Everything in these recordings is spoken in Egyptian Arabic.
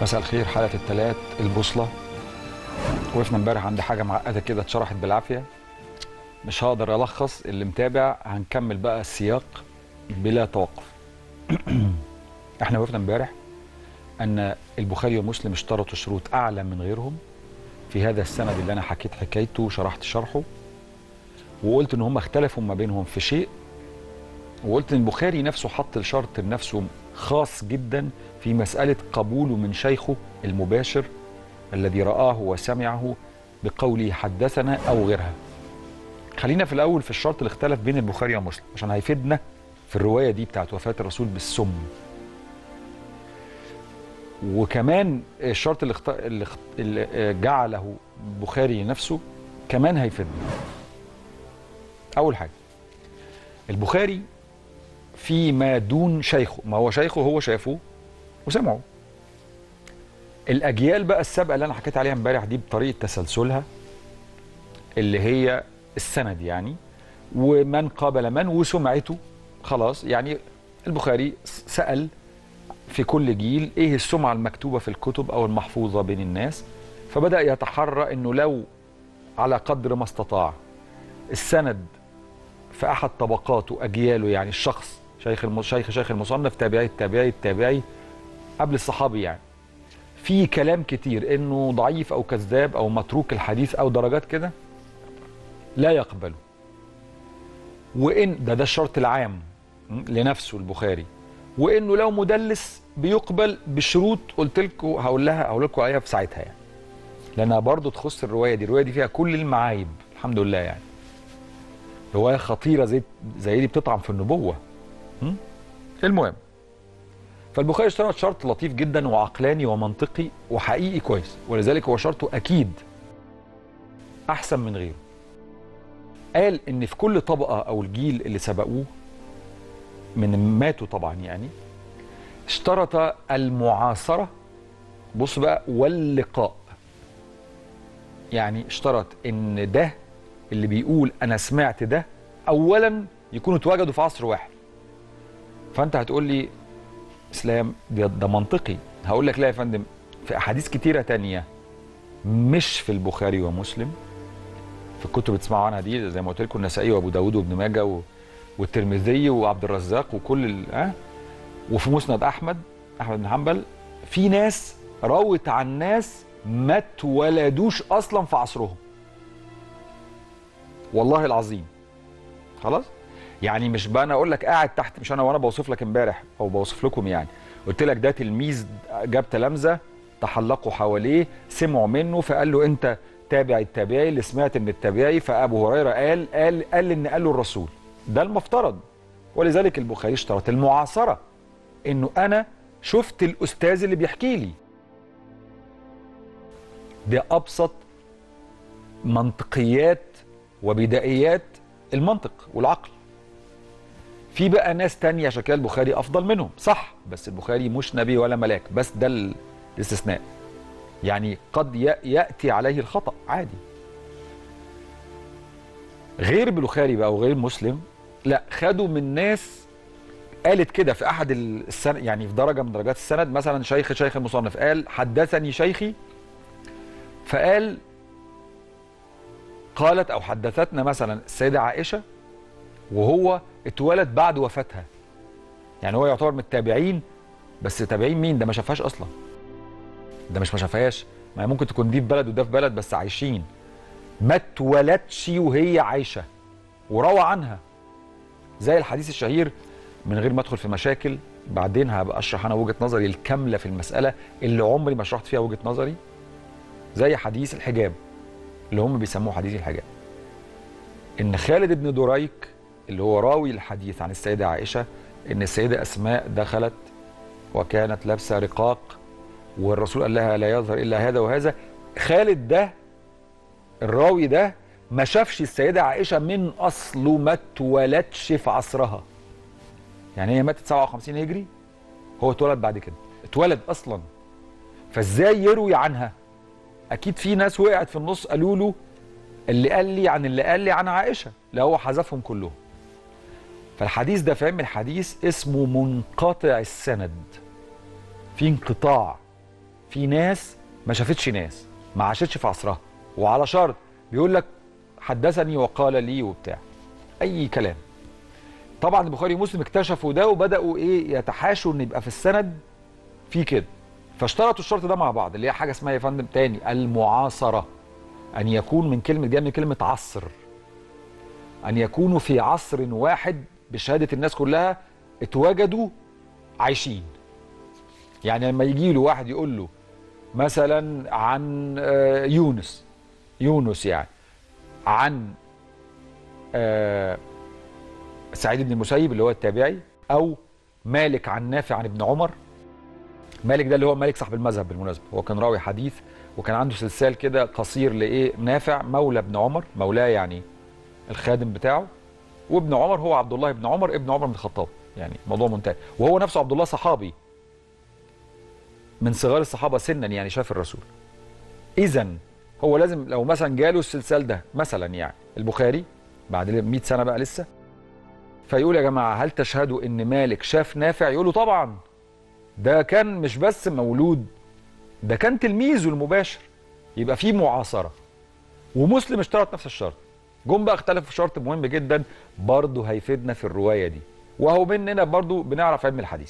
مساء الخير حلقه الثلاث البوصله وقفنا امبارح عند حاجه معقده كده اتشرحت بالعافيه مش هقدر الخص اللي متابع هنكمل بقى السياق بلا توقف احنا وقفنا امبارح ان البخاري ومسلم اشترطوا شروط اعلى من غيرهم في هذا السند اللي انا حكيت حكايته وشرحت شرحه وقلت ان هم اختلفوا ما بينهم في شيء وقلت ان البخاري نفسه حط الشرط لنفسه خاص جدا في مساله قبوله من شيخه المباشر الذي رآه وسمعه بقوله حدثنا او غيرها خلينا في الاول في الشرط اللي اختلف بين البخاري ومسلم عشان هيفيدنا في الروايه دي بتاعت وفاه الرسول بالسم وكمان الشرط اللي, اخت... اللي, اخت... اللي جعله البخاري نفسه كمان هيفيدنا اول حاجه البخاري فيما دون شيخه ما هو شيخه هو شافه وسمعه الاجيال بقى السابقه اللي انا حكيت عليها امبارح دي بطريقه تسلسلها اللي هي السند يعني ومن قابل من وسمعته خلاص يعني البخاري سأل في كل جيل ايه السمعة المكتوبة في الكتب او المحفوظة بين الناس فبدأ يتحرى انه لو على قدر ما استطاع السند في احد طبقاته اجياله يعني الشخص شيخ شيخ شيخ المصنف تابعي التابعي التابعي قبل الصحابي يعني في كلام كتير انه ضعيف او كذاب او متروك الحديث او درجات كده لا يقبله وان ده ده الشرط العام لنفسه البخاري وانه لو مدلس بيقبل بشروط قلت لكم هقول لها هقول لكم عليها في ساعتها يعني لانها برضه تخص الروايه دي الروايه دي فيها كل المعايب الحمد لله يعني روايه خطيره زي زي دي بتطعن في النبوه المهم فالبخاري اشترط شرط لطيف جدا وعقلاني ومنطقي وحقيقي كويس ولذلك هو شرطه اكيد احسن من غيره قال ان في كل طبقه او الجيل اللي سبقوه من ماتوا طبعا يعني اشترط المعاصره بص بقى واللقاء يعني اشترط ان ده اللي بيقول انا سمعت ده اولا يكونوا اتوجدوا في عصر واحد فانت هتقول لي اسلام ده, ده منطقي هقول لك لا يا فندم في احاديث كتيره تانية مش في البخاري ومسلم في الكتب اللي بتسمعوا عنها دي زي ما قلت لكم النسائي وابو داود وابن ماجه و... والترمذي وعبد الرزاق وكل ال... أه؟ وفي مسند احمد احمد بن حنبل في ناس روت عن ناس ما اتولدوش اصلا في عصرهم والله العظيم خلاص يعني مش بقى انا اقول لك قاعد تحت مش انا وانا بوصف لك امبارح او بوصف لكم يعني قلت لك ده تلميذ جاب تلامذه تحلقوا حواليه سمعوا منه فقال له انت تابع التابعي اللي سمعت من التابعي فابو هريره قال قال قال ان قال له الرسول ده المفترض ولذلك البخاري اشترط المعاصره انه انا شفت الاستاذ اللي بيحكي لي ده ابسط منطقيات وبدائيات المنطق والعقل في بقى ناس تانية عشان كده البخاري افضل منهم صح بس البخاري مش نبي ولا ملاك بس ده الاستثناء يعني قد ياتي عليه الخطا عادي غير البخاري بقى وغير مسلم لا خدوا من ناس قالت كده في احد السنة يعني في درجه من درجات السند مثلا شيخ شيخ المصنف قال حدثني شيخي فقال قالت او حدثتنا مثلا السيده عائشه وهو اتولد بعد وفاتها يعني هو يعتبر من التابعين بس تابعين مين ده ما شافهاش اصلا ده مش ما شافهاش ما ممكن تكون دي في بلد وده في بلد بس عايشين ما اتولدش وهي عايشه وروى عنها زي الحديث الشهير من غير ما ادخل في مشاكل بعدين هبقى اشرح انا وجهه نظري الكامله في المساله اللي عمري ما شرحت فيها وجهه نظري زي حديث الحجاب اللي هم بيسموه حديث الحجاب ان خالد بن دريك اللي هو راوي الحديث عن السيده عائشه ان السيده اسماء دخلت وكانت لابسه رقاق والرسول قال لها لا يظهر الا هذا وهذا خالد ده الراوي ده ما شافش السيده عائشه من اصله ما اتولدش في عصرها يعني هي ماتت 57 هجري هو اتولد بعد كده اتولد اصلا فازاي يروي عنها اكيد في ناس وقعت في النص قالوا له اللي قال لي عن اللي قال لي عن عائشه لا هو حذفهم كلهم فالحديث ده في علم الحديث اسمه منقطع السند في انقطاع في ناس ما شافتش ناس ما عاشتش في عصرها وعلى شرط بيقول لك حدثني وقال لي وبتاع اي كلام طبعا البخاري ومسلم اكتشفوا ده وبداوا ايه يتحاشوا ان يبقى في السند في كده فاشترطوا الشرط ده مع بعض اللي هي حاجه اسمها يا فندم تاني المعاصره ان يكون من كلمه جايه من كلمه عصر ان يكونوا في عصر واحد بشهاده الناس كلها اتوجدوا عايشين يعني لما يجي له واحد يقول له مثلا عن آه، يونس يونس يعني عن آه، سعيد بن المسيب اللي هو التابعي او مالك عن نافع عن ابن عمر مالك ده اللي هو مالك صاحب المذهب بالمناسبه هو كان راوي حديث وكان عنده سلسال كده قصير لايه نافع مولى ابن عمر مولاه يعني الخادم بتاعه وابن عمر هو عبد الله بن عمر ابن عمر بن الخطاب يعني موضوع منتهي وهو نفسه عبد الله صحابي من صغار الصحابه سنا يعني شاف الرسول اذا هو لازم لو مثلا جاله السلسال ده مثلا يعني البخاري بعد 100 سنه بقى لسه فيقول يا جماعه هل تشهدوا ان مالك شاف نافع يقولوا طبعا ده كان مش بس مولود ده كان تلميذه المباشر يبقى في معاصره ومسلم اشترط نفس الشرط جم بقى اختلفوا في شرط مهم جدا برضه هيفيدنا في الروايه دي وهو مننا برضه بنعرف علم الحديث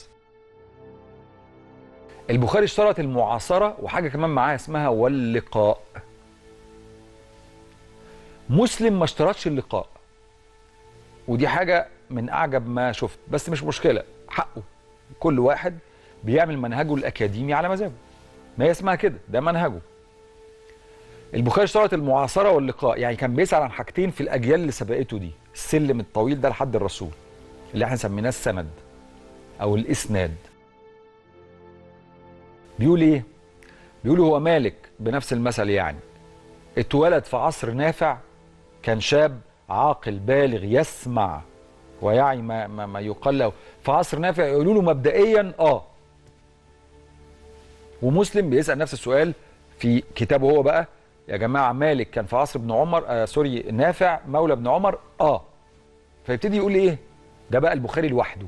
البخاري اشترط المعاصره وحاجه كمان معاه اسمها واللقاء مسلم ما اشترطش اللقاء ودي حاجه من اعجب ما شفت بس مش مشكله حقه كل واحد بيعمل منهجه الاكاديمي على مزاجه ما هي اسمها كده ده منهجه البخاري اشترط المعاصره واللقاء يعني كان بيسال عن حاجتين في الاجيال اللي سبقته دي السلم الطويل ده لحد الرسول اللي احنا سميناه السند او الاسناد بيقول ايه بيقول هو مالك بنفس المثل يعني اتولد في عصر نافع كان شاب عاقل بالغ يسمع ويعي ما, ما, ما يقال له في عصر نافع يقولوا له مبدئيا اه ومسلم بيسال نفس السؤال في كتابه هو بقى يا جماعه مالك كان في عصر ابن عمر آه سوري نافع مولى ابن عمر اه فيبتدي يقول ايه ده بقى البخاري لوحده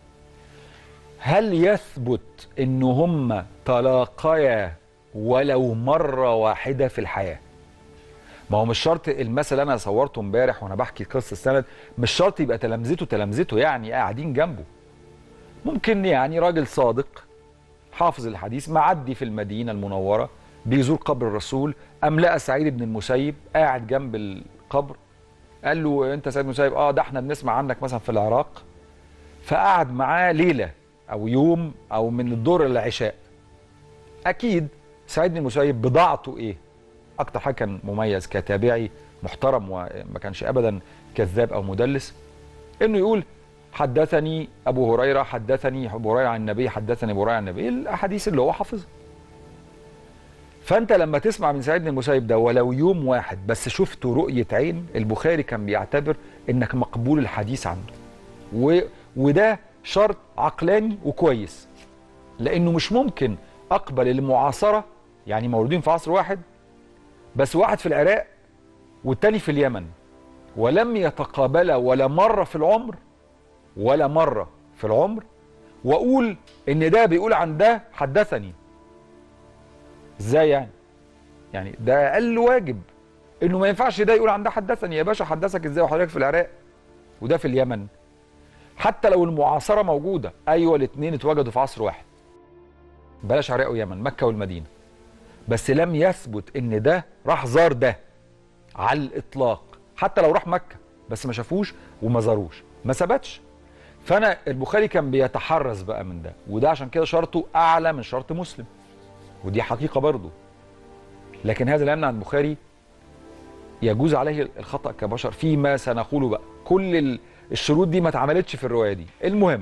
هل يثبت ان هم تلاقيا ولو مره واحده في الحياه ما هو مش شرط المثل اللي انا صورته امبارح وانا بحكي قصه السند مش شرط يبقى تلامذته تلامذته يعني قاعدين جنبه ممكن يعني راجل صادق حافظ الحديث معدي في المدينه المنوره بيزور قبر الرسول ام لقى سعيد بن المسيب قاعد جنب القبر قال له انت سعيد بن المسيب اه ده احنا بنسمع عنك مثلا في العراق فقعد معاه ليله او يوم او من الظهر للعشاء اكيد سعيد بن المسيب بضاعته ايه اكتر حاجه كان مميز كتابعي محترم وما كانش ابدا كذاب او مدلس انه يقول حدثني ابو هريره حدثني ابو هريره عن النبي حدثني ابو هريره عن النبي الاحاديث اللي هو حافظها فانت لما تسمع من سعيد بن المسيب ده ولو يوم واحد بس شفته رؤيه عين البخاري كان بيعتبر انك مقبول الحديث عنده و... وده شرط عقلاني وكويس لانه مش ممكن اقبل المعاصره يعني مولودين في عصر واحد بس واحد في العراق والتاني في اليمن ولم يتقابلا ولا مره في العمر ولا مره في العمر واقول ان ده بيقول عن ده حدثني ازاي يعني يعني ده اقل واجب انه ما ينفعش ده يقول عن ده حدثني يا باشا حدثك ازاي وحضرتك في العراق وده في اليمن حتى لو المعاصره موجوده ايوه الاثنين اتوجدوا في عصر واحد بلاش عراق ويمن مكه والمدينه بس لم يثبت ان ده راح زار ده على الاطلاق حتى لو راح مكه بس ما شافوش وما زاروش ما ثبتش فانا البخاري كان بيتحرز بقى من ده وده عشان كده شرطه اعلى من شرط مسلم ودي حقيقه برضه لكن هذا لا يمنع البخاري يجوز عليه الخطا كبشر فيما سنقوله بقى كل الشروط دي ما اتعملتش في الروايه دي المهم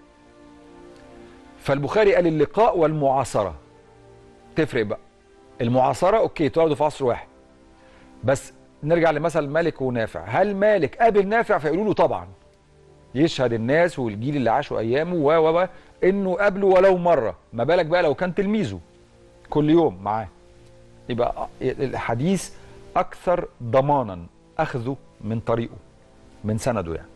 فالبخاري قال اللقاء والمعاصره تفرق بقى المعاصره اوكي تقعدوا في عصر واحد بس نرجع لمثل مالك ونافع هل مالك قابل نافع فيقولوا له طبعا يشهد الناس والجيل اللي عاشوا ايامه و و انه قابله ولو مره ما بالك بقى لو كان تلميذه كل يوم معاه يبقى الحديث اكثر ضمانا اخذه من طريقه من سنده يعني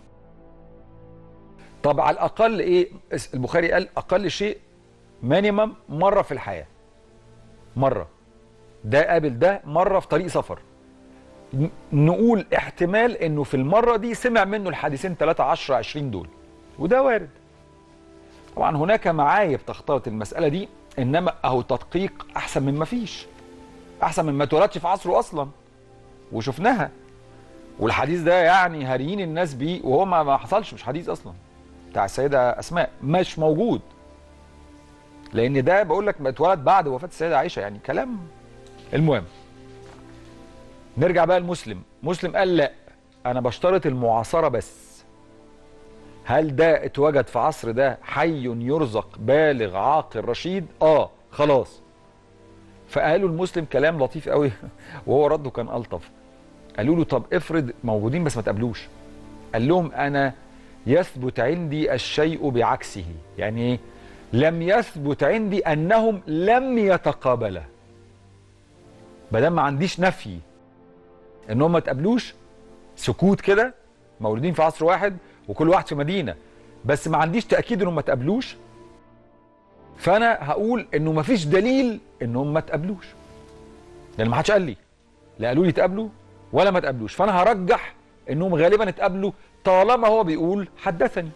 طب على الاقل ايه البخاري قال اقل شيء مينيمم مره في الحياه مره ده قابل ده مره في طريق سفر ن- نقول احتمال انه في المره دي سمع منه الحديثين 3 10 20 دول وده وارد طبعا هناك معايب تختلط المساله دي انما اهو تدقيق احسن من ما فيش احسن من ما اتولدش في عصره اصلا وشفناها والحديث ده يعني هاريين الناس بيه وهو ما ما حصلش مش حديث اصلا بتاع السيده اسماء مش موجود لان ده بقول لك ما اتولد بعد وفاه السيده عائشه يعني كلام المهم نرجع بقى لمسلم مسلم قال لا انا بشترط المعاصره بس هل ده اتوجد في عصر ده حي يرزق بالغ عاقل رشيد اه خلاص فقالوا المسلم كلام لطيف قوي وهو رده كان الطف قالوا له طب افرض موجودين بس ما تقابلوش قال لهم انا يثبت عندي الشيء بعكسه يعني ايه لم يثبت عندي انهم لم يتقابلا ما ما عنديش نفي انهم ما تقابلوش سكوت كده مولودين في عصر واحد وكل واحد في مدينه بس ما عنديش تاكيد انهم ما تقابلوش فانا هقول انه ما فيش دليل انهم ما تقابلوش لان ما حدش قال لي لا قالوا لي تقابلوا ولا ما تقابلوش فانا هرجح انهم غالبا اتقابلوا طالما هو بيقول حدثني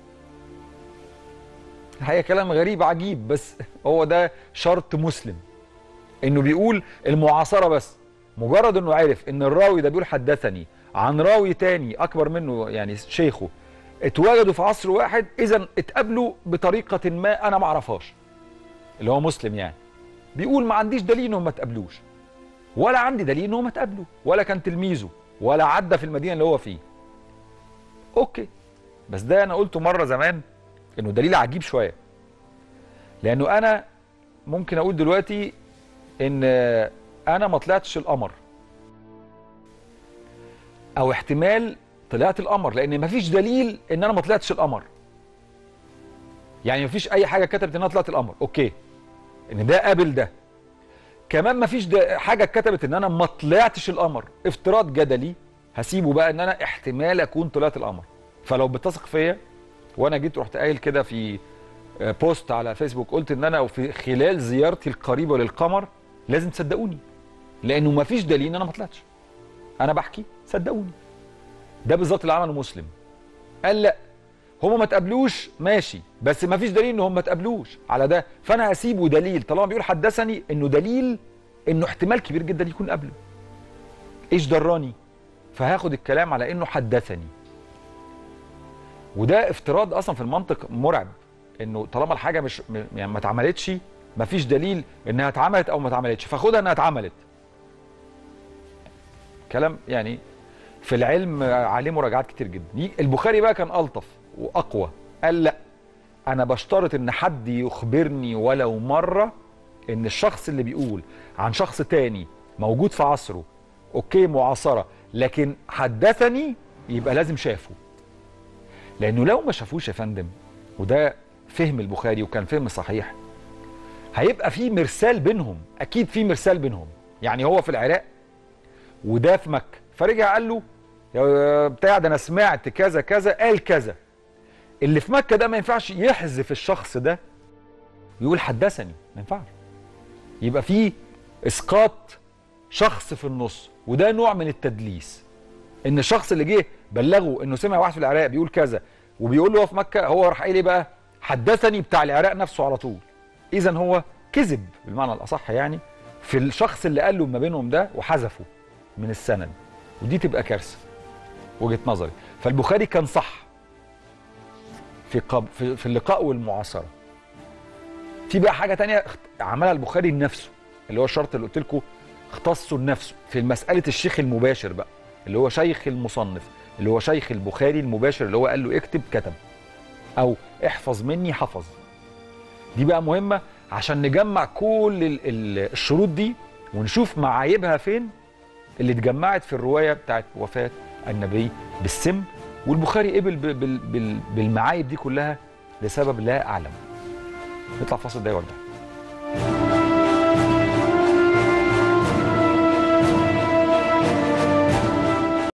الحقيقه كلام غريب عجيب بس هو ده شرط مسلم انه بيقول المعاصره بس مجرد انه عرف ان الراوي ده بيقول حدثني عن راوي تاني اكبر منه يعني شيخه اتوجدوا في عصر واحد اذا اتقابلوا بطريقه ما انا ما اعرفهاش اللي هو مسلم يعني بيقول ما عنديش دليل انهم ما اتقابلوش ولا عندي دليل انهم اتقابلوا ولا كان تلميذه ولا عدى في المدينه اللي هو فيه اوكي بس ده انا قلته مره زمان انه دليل عجيب شويه لانه انا ممكن اقول دلوقتي ان انا ما طلعتش القمر او احتمال طلعت القمر لان مفيش دليل ان انا ما طلعتش القمر يعني مفيش اي حاجه كتبت ان انا طلعت القمر اوكي ان ده قابل ده كمان مفيش ده حاجه كتبت ان انا ما طلعتش القمر افتراض جدلي هسيبه بقى ان انا احتمال اكون طلعت القمر فلو بتثق فيا وانا جيت رحت قايل كده في بوست على فيسبوك قلت ان انا في خلال زيارتي القريبه للقمر لازم تصدقوني لانه مفيش دليل ان انا ما طلعتش انا بحكي صدقوني ده بالظبط اللي عمله مسلم قال لا هما ما تقابلوش ماشي بس ما فيش دليل ان هم ما تقابلوش على ده فانا هسيبه دليل طالما بيقول حدثني انه دليل انه احتمال كبير جدا يكون قبله ايش دراني فهاخد الكلام على انه حدثني وده افتراض اصلا في المنطق مرعب انه طالما الحاجه مش م- يعني ما اتعملتش ما فيش دليل انها اتعملت او ما اتعملتش فاخدها انها اتعملت كلام يعني في العلم عليه مراجعات كتير جدا ي- البخاري بقى كان الطف واقوى قال لا انا بشترط ان حد يخبرني ولو مره ان الشخص اللي بيقول عن شخص تاني موجود في عصره اوكي معاصره لكن حدثني يبقى لازم شافه لانه لو ما شافوش يا فندم وده فهم البخاري وكان فهم صحيح هيبقى في مرسال بينهم اكيد في مرسال بينهم يعني هو في العراق وده في مكه فرجع قال له يا بتاع ده انا سمعت كذا كذا قال كذا اللي في مكه ده ما ينفعش يحذف الشخص ده ويقول حدثني ما ينفعش يبقى في اسقاط شخص في النص وده نوع من التدليس ان الشخص اللي جه بلغه انه سمع واحد في العراق بيقول كذا وبيقول له هو في مكه هو راح قايل ايه بقى حدثني بتاع العراق نفسه على طول اذا هو كذب بالمعنى الاصح يعني في الشخص اللي قال له ما بينهم ده وحذفه من السند ودي تبقى كارثه وجهه نظري فالبخاري كان صح في قب في, في اللقاء والمعاصره في بقى حاجه تانية اخت- عملها البخاري لنفسه اللي هو الشرط اللي قلت لكم اختصه لنفسه في مساله الشيخ المباشر بقى اللي هو شيخ المصنف اللي هو شيخ البخاري المباشر اللي هو قال له اكتب كتب او احفظ مني حفظ دي بقى مهمه عشان نجمع كل ال- ال- الشروط دي ونشوف معايبها فين اللي اتجمعت في الروايه بتاعت وفاه النبي بالسم والبخاري قبل ب- بال- بال- بالمعايب دي كلها لسبب لا اعلم نطلع فاصل ده وارجع